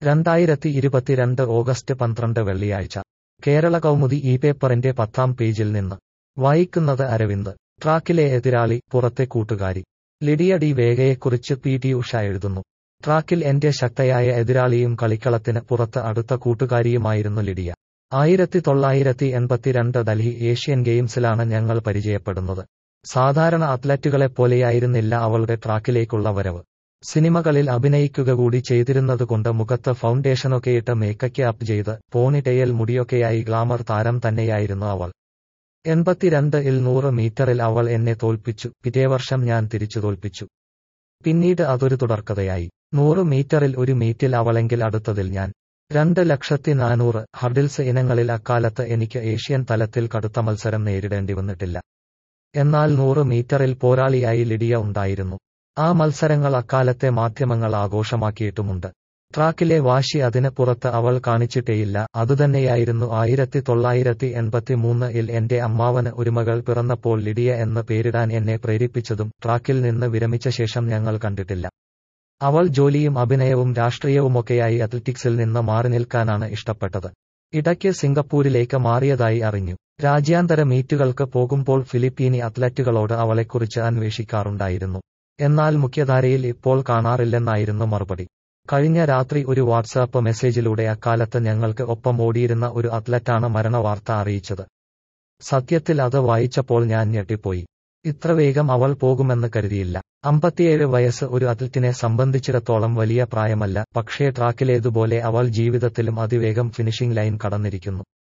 രണ്ടായിരത്തി ഇരുപത്തിരണ്ട് ഓഗസ്റ്റ് പന്ത്രണ്ട് വെള്ളിയാഴ്ച കേരള കൗമുദി ഈ പേപ്പറിന്റെ പത്താം പേജിൽ നിന്ന് വായിക്കുന്നത് അരവിന്ദ് ട്രാക്കിലെ എതിരാളി പുറത്തെ കൂട്ടുകാരി ലിഡിയ ഡി വേഗയെക്കുറിച്ച് പി ടി ഉഷ എഴുതുന്നു ട്രാക്കിൽ എന്റെ ശക്തയായ എതിരാളിയും കളിക്കളത്തിന് പുറത്ത് അടുത്ത കൂട്ടുകാരിയുമായിരുന്നു ലിഡിയ ആയിരത്തി തൊള്ളായിരത്തി എൺപത്തിരണ്ട് ഡൽഹി ഏഷ്യൻ ഗെയിംസിലാണ് ഞങ്ങൾ പരിചയപ്പെടുന്നത് സാധാരണ അത്ലറ്റുകളെപ്പോലെയായിരുന്നില്ല അവളുടെ ട്രാക്കിലേക്കുള്ള വരവ് സിനിമകളിൽ അഭിനയിക്കുക കൂടി ചെയ്തിരുന്നതുകൊണ്ട് മുഖത്ത് ഫൗണ്ടേഷനൊക്കെയിട്ട് മേക്കയ്ക്ക് അപ്പ് ചെയ്ത് പോണിടെയിൽ മുടിയൊക്കെയായി ഗ്ലാമർ താരം തന്നെയായിരുന്നു അവൾ എൺപത്തിരണ്ട് ഇൽ നൂറ് മീറ്ററിൽ അവൾ എന്നെ തോൽപ്പിച്ചു പിറ്റേ വർഷം ഞാൻ തിരിച്ചു തോൽപ്പിച്ചു പിന്നീട് അതൊരു തുടർക്കഥയായി നൂറ് മീറ്ററിൽ ഒരു മീറ്റിൽ അവളെങ്കിൽ അടുത്തതിൽ ഞാൻ രണ്ട് ലക്ഷത്തി നാനൂറ് ഹർഡിൽസ് ഇനങ്ങളിൽ അക്കാലത്ത് എനിക്ക് ഏഷ്യൻ തലത്തിൽ കടുത്ത മത്സരം നേരിടേണ്ടി വന്നിട്ടില്ല എന്നാൽ നൂറ് മീറ്ററിൽ പോരാളിയായി ലിഡിയ ഉണ്ടായിരുന്നു ആ മത്സരങ്ങൾ അക്കാലത്തെ മാധ്യമങ്ങൾ ആഘോഷമാക്കിയിട്ടുമുണ്ട് ട്രാക്കിലെ വാശി അതിന് പുറത്ത് അവൾ കാണിച്ചിട്ടേയില്ല അതുതന്നെയായിരുന്നു ആയിരത്തി തൊള്ളായിരത്തി എൺപത്തിമൂന്ന് ഇൽ എന്റെ അമ്മാവന് ഒരു മകൾ പിറന്നപ്പോൾ ലിഡിയ എന്ന് പേരിടാൻ എന്നെ പ്രേരിപ്പിച്ചതും ട്രാക്കിൽ നിന്ന് വിരമിച്ച ശേഷം ഞങ്ങൾ കണ്ടിട്ടില്ല അവൾ ജോലിയും അഭിനയവും രാഷ്ട്രീയവുമൊക്കെയായി അത്ലറ്റിക്സിൽ നിന്ന് മാറി നിൽക്കാനാണ് ഇഷ്ടപ്പെട്ടത് ഇടയ്ക്ക് സിംഗപ്പൂരിലേക്ക് മാറിയതായി അറിഞ്ഞു രാജ്യാന്തര മീറ്റുകൾക്ക് പോകുമ്പോൾ ഫിലിപ്പീനി അത്ലറ്റുകളോട് അവളെക്കുറിച്ച് അന്വേഷിക്കാറുണ്ടായിരുന്നു എന്നാൽ മുഖ്യധാരയിൽ ഇപ്പോൾ കാണാറില്ലെന്നായിരുന്നു മറുപടി കഴിഞ്ഞ രാത്രി ഒരു വാട്സാപ്പ് മെസ്സേജിലൂടെ അക്കാലത്ത് ഞങ്ങൾക്ക് ഒപ്പം ഓടിയിരുന്ന ഒരു അത്ലറ്റാണ് മരണവാർത്ത അറിയിച്ചത് സത്യത്തിൽ അത് വായിച്ചപ്പോൾ ഞാൻ ഞെട്ടിപ്പോയി ഇത്ര വേഗം അവൾ പോകുമെന്ന് കരുതിയില്ല അമ്പത്തിയേഴ് വയസ്സ് ഒരു അത്ലറ്റിനെ സംബന്ധിച്ചിടത്തോളം വലിയ പ്രായമല്ല പക്ഷേ ട്രാക്കിലേതുപോലെ അവൾ ജീവിതത്തിലും അതിവേഗം ഫിനിഷിംഗ് ലൈൻ കടന്നിരിക്കുന്നു